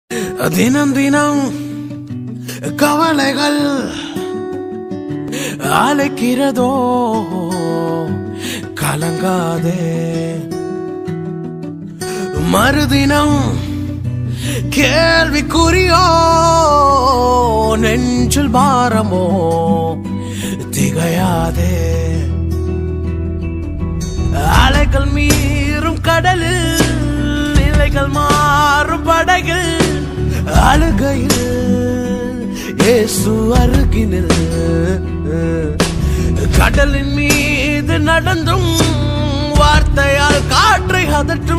தினம் தினம் கவலைகள் அழைக்கிறதோ கலங்காதே மறுதினம் கேள்விக்குறியோ நெஞ்சில் பாரமோ திகையாதே அலைகள் மீறும் கடலில் நிலைகள் மாறும் படகில் அழுகையில் இயேசு அருகினில் கடலின் மீது நடந்தும் வார்த்தையால் காற்றை அதற்றும்